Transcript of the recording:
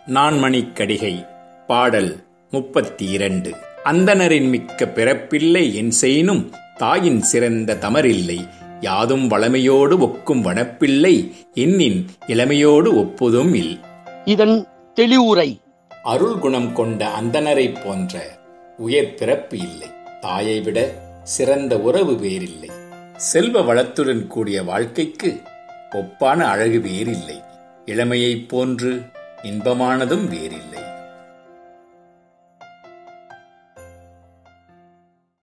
நான்மணிக்கடிகை பாடல் முப்பத்தி இரண்டு அந்தணரின் மிக்க பிறப்பில்லை என் செய்னும் தாயின் சிறந்த தமரில்லை யாதும் வளமையோடு ஒக்கும் வனப்பில்லை என்னின் இளமையோடு ஒப்புதும் இல் இதன் தெளிவுரை அருள் குணம் கொண்ட அந்தணரைப் போன்ற உயர் பிறப்பு இல்லை தாயை விட சிறந்த உறவு வேறில்லை செல்வ வளத்துடன் கூடிய வாழ்க்கைக்கு ஒப்பான அழகு வேறில்லை இளமையைப் போன்று இன்பமானதும் வேறில்லை